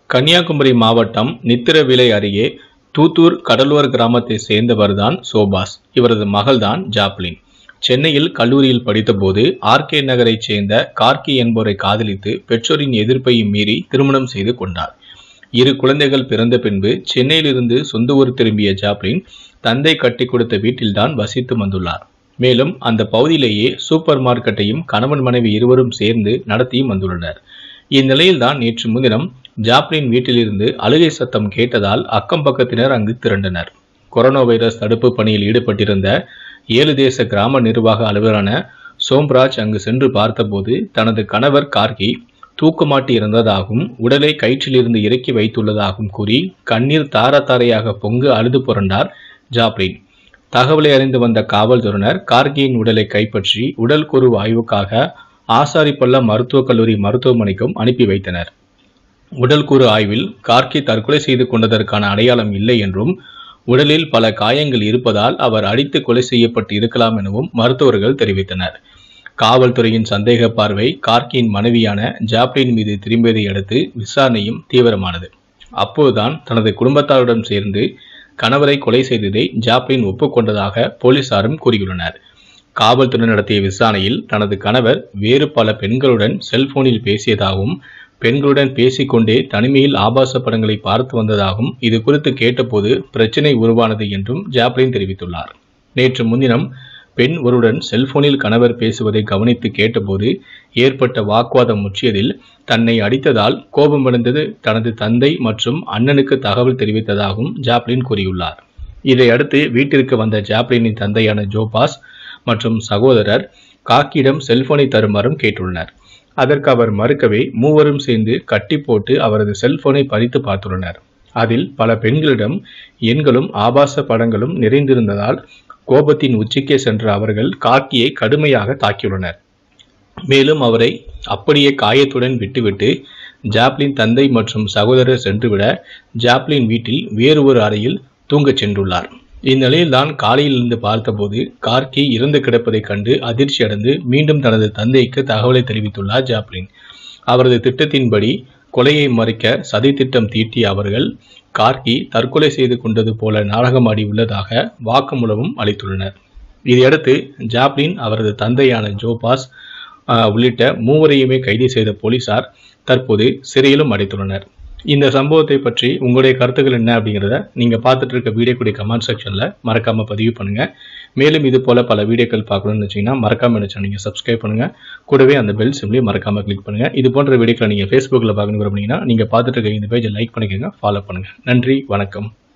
கன்னியாகுமரி மாவட்டம் நித்திரவிளை அருகே தூத்தூர் கடலோர கிராமத்தை சேர்ந்தவர்தான் சோபாஸ் இவரது மகள்தான் ஜாப்லின் சென்னையில் கல்லூரியில் படித்தபோது ஆர்கே நகரைச் சேர்ந்த கார்கி என்பவரை காதலித்து பெற்றோரின் எதிர்ப்பையும் மீறி திருமணம் செய்து கொண்டார் இரு குழந்தைகள் பிறந்த பின்பு சென்னையிலிருந்து சொந்த ஊர் திரும்பிய ஜாப்லின் தந்தை கட்டி கொடுத்த வீட்டில்தான் வசித்து வந்துள்ளார் மேலும் அந்த பகுதியிலேயே சூப்பர் மார்க்கெட்டையும் கணவன் மனைவி இருவரும் சேர்ந்து நடத்தியும் வந்துள்ளனர் இந்நிலையில்தான் நேற்று முன்தினம் ஜாப்லின் வீட்டிலிருந்து அழுகை சத்தம் கேட்டதால் அக்கம் பக்கத்தினர் அங்கு திரண்டனர் கொரோனா வைரஸ் தடுப்பு பணியில் ஈடுபட்டிருந்த ஏழு தேச கிராம நிர்வாக அலுவலரான சோம்ராஜ் அங்கு சென்று பார்த்தபோது தனது கணவர் கார்கி தூக்கமாட்டி இருந்ததாகவும் உடலை கயிற்றிலிருந்து இறக்கி வைத்துள்ளதாகவும் கூறி கண்ணீர் தார தாரையாக பொங்கு அழுது புரண்டார் ஜாப்லின் தகவலை அறிந்து வந்த காவல்துறையினர் கார்கியின் உடலை கைப்பற்றி உடல் கூறு ஆய்வுக்காக ஆசாரிப்பள்ளம் மருத்துவக் கல்லூரி மருத்துவமனைக்கும் அனுப்பி வைத்தனர் உடல் கூறு ஆய்வில் கார்கி தற்கொலை செய்து கொண்டதற்கான அடையாளம் இல்லை என்றும் உடலில் பல காயங்கள் இருப்பதால் அவர் அடித்து கொலை செய்யப்பட்டு இருக்கலாம் எனவும் மருத்துவர்கள் தெரிவித்தனர் காவல்துறையின் சந்தேக பார்வை கார்கியின் மனைவியான ஜாப்லின் மீது திரும்பியதை அடுத்து விசாரணையும் தீவிரமானது அப்போதுதான் தனது குடும்பத்தாருடன் சேர்ந்து கணவரை கொலை செய்ததை ஜாப்லின் ஒப்புக்கொண்டதாக போலீசாரும் கூறியுள்ளனர் காவல்துறை நடத்திய விசாரணையில் தனது கணவர் வேறு பல பெண்களுடன் செல்போனில் பேசியதாகவும் பெண்களுடன் பேசிக்கொண்டே தனிமையில் ஆபாச படங்களை பார்த்து வந்ததாகவும் இது குறித்து கேட்டபோது பிரச்சினை உருவானது என்றும் ஜாப்லின் தெரிவித்துள்ளார் நேற்று முன்தினம் பெண் ஒருடன் செல்போனில் கணவர் பேசுவதை கவனித்து கேட்டபோது ஏற்பட்ட வாக்குவாதம் முற்றியதில் தன்னை அடித்ததால் கோபமடைந்தது தனது தந்தை மற்றும் அண்ணனுக்கு தகவல் தெரிவித்ததாகவும் ஜாப்லின் கூறியுள்ளார் இதையடுத்து வீட்டிற்கு வந்த ஜாப்லினின் தந்தையான ஜோபாஸ் மற்றும் சகோதரர் காக்கியிடம் செல்போனை தருமாறும் கேட்டுள்ளனர் அதற்கு அவர் மறுக்கவே மூவரும் சேர்ந்து கட்டி போட்டு அவரது செல்போனை பறித்து பார்த்துள்ளனர் அதில் பல பெண்களிடம் எண்களும் ஆபாச படங்களும் நிறைந்திருந்ததால் கோபத்தின் உச்சிக்கே சென்ற அவர்கள் காக்கியை கடுமையாக தாக்கியுள்ளனர் மேலும் அவரை அப்படியே காயத்துடன் விட்டுவிட்டு ஜாப்லின் தந்தை மற்றும் சகோதரர் சென்றுவிட ஜாப்லின் வீட்டில் வேறு ஒரு அறையில் தூங்கச் சென்றுள்ளார் இந்நிலையில்தான் காலையிலிருந்து பார்த்தபோது கார்கி இறந்து கிடப்பதைக் கண்டு அதிர்ச்சி அடைந்து மீண்டும் தனது தந்தைக்கு தகவலை தெரிவித்துள்ளார் ஜாப்லின் அவரது திட்டத்தின்படி கொலையை மறைக்க சதி திட்டம் தீட்டிய அவர்கள் கார்கி தற்கொலை செய்து கொண்டது போல நாடகமாடி உள்ளதாக வாக்குமூலமும் அளித்துள்ளனர் இதையடுத்து ஜாப்லின் அவரது தந்தையான ஜோபாஸ் ஆஹ், உள்ளிட்ட மூவரையுமே கைது செய்த போலீசார் தற்போது சிறையிலும் அடைத்துள்ளனர் இந்த சம்பவத்தை பற்றி உங்களுடைய கருத்துக்கள் என்ன அப்படிங்கிறத நீங்கள் பார்த்துட்டு இருக்க வீடியோக்குடைய கமெண்ட் செக்ஷனில் மறக்காமல் பதிவு பண்ணுங்கள் மேலும் இது போல் பல வீடியோக்கள் பார்க்கணும்னு வச்சிங்கன்னா மறக்காமல் நினச்சா நீங்கள் சப்ஸ்கிரைப் பண்ணுங்கள் கூடவே அந்த பெல் சிம்லையும் மறக்காமல் கிளிக் பண்ணுங்கள் இது போன்ற வீடியோக்களை நீங்கள் ஃபேஸ்புக்கில் பார்க்கணும் விரும்புனீங்கன்னா நீங்கள் பார்த்துட்டு இருக்க இந்த பேஜை லைக் பண்ணிக்கோங்க ஃபாலோ பண்ணுங்கள் நன்றி வணக்கம்